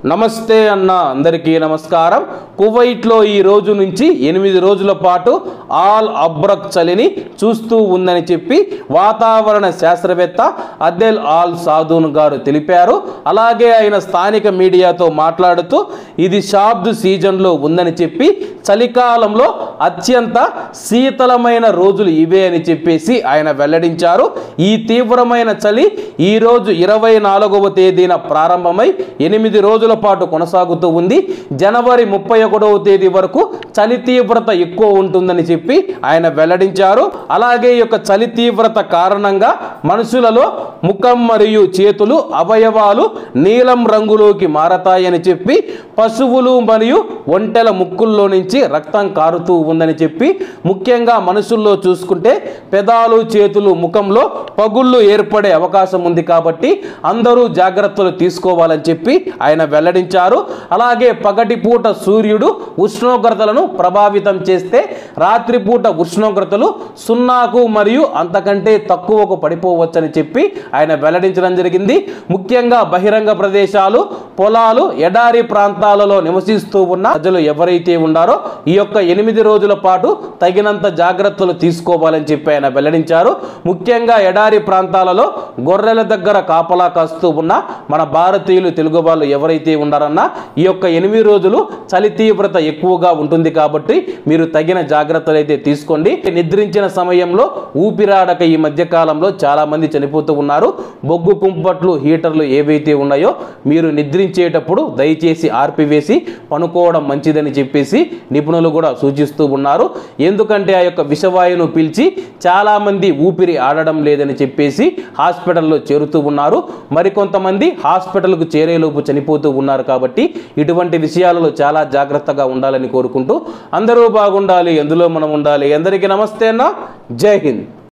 నమస్తే అన్న అందరికీ నమస్కారం కువైట్లో ఈ రోజు నుంచి ఎనిమిది రోజుల పాటు ఆల్ అబ్రక్ చలిని చూస్తూ ఉందని చెప్పి వాతావరణ శాస్త్రవేత్త అద్దెల్ ఆల్ సాదూన్ గారు తెలిపారు అలాగే ఆయన స్థానిక మీడియాతో మాట్లాడుతూ ఇది షాబ్దు సీజన్లో ఉందని చెప్పి చలికాలంలో అత్యంత శీతలమైన రోజులు ఇవే అని చెప్పేసి ఆయన వెల్లడించారు ఈ తీవ్రమైన చలి ఈ రోజు ఇరవై నాలుగవ తేదీన ప్రారంభమై ఎనిమిది రోజుల పాటు కొనసాగుతూ ఉంది జనవరి ముప్పై ఒకటవ తేదీ వరకు చలి తీవ్రత ఎక్కువ ఉంటుందని చెప్పి ఆయన వెల్లడించారు అలాగే ఈ యొక్క చలి తీవ్రత కారణంగా మనుషులలో ముఖం మరియు చేతులు అవయవాలు నీలం రంగులోకి మారతాయని చెప్పి పశువులు మరియు ఒంటెల ముక్కుల్లో నుంచి రక్తం కారుతూ ఉందని చెప్పి ముఖ్యంగా మనుషుల్లో చూసుకుంటే పెదాలు చేతులు ముఖంలో పగుళ్ళు ఏర్పడే అవకాశం ఉంది కాబట్టి అందరూ జాగ్రత్తలు తీసుకోవాలని చెప్పి ఆయన వెల్లడించారు అలాగే పగటిపూట సూర్యుడు ఉష్ణోగ్రతలను ప్రభావితం చేస్తే రాత్రిపూట ఉష్ణోగ్రతలు సున్నాకు మరియు అంతకంటే తక్కువకు పడిపోవచ్చని చెప్పి ఆయన వెల్లడించడం జరిగింది ముఖ్యంగా బహిరంగ ప్రదేశాలు పొలాలు ఎడారి ప్రాంతాలలో నివసిస్తూ ఉన్న ప్రజలు ఎవరైతే ఉన్నారో ఈ యొక్క ఎనిమిది రోజుల పాటు తగినంత జాగ్రత్తలు తీసుకోవాలని చెప్పి ఆయన వెల్లడించారు ముఖ్యంగా ఎడారి ప్రాంతాలలో గొర్రెల దగ్గర కాపలా కాస్తూ ఉన్న మన భారతీయులు తెలుగు వాళ్ళు ఎవరైతే ఉన్నారన్నా ఈ యొక్క ఎనిమిది రోజులు చలి తీవ్రత ఎక్కువగా ఉంటుంది కాబట్టి మీరు తగిన జాగ్రత్తలు అయితే తీసుకోండి నిద్రించిన సమయంలో ఊపిరాడక ఈ మధ్య కాలంలో చాలా మంది చనిపోతూ ఉన్నారు బొగ్గు కుంపట్లు హీటర్లు ఏవైతే ఉన్నాయో మీరు నిద్రించేటప్పుడు దయచేసి ఆర్పివేసి పనుకోవడం మంచిదని చెప్పేసి నిపుణులు కూడా సూచిస్తూ ఉన్నారు ఎందుకంటే ఆ యొక్క విషవాయువును పీల్చి చాలా మంది ఊపిరి ఆడడం లేదని చెప్పేసి హాస్పిటల్లో చేరుతూ ఉన్నారు మరికొంతమంది హాస్పిటల్కు చేరేలోపు చనిపోతూ ఉన్నారు కాబట్టి ఇటువంటి విషయాలలో చాలా జాగ్రత్తగా ఉండాలని కోరుకుంటూ అందరూ బాగుండాలి ఎందులో మనం ఉండాలి అందరికీ నమస్తే అన్న జై హింద్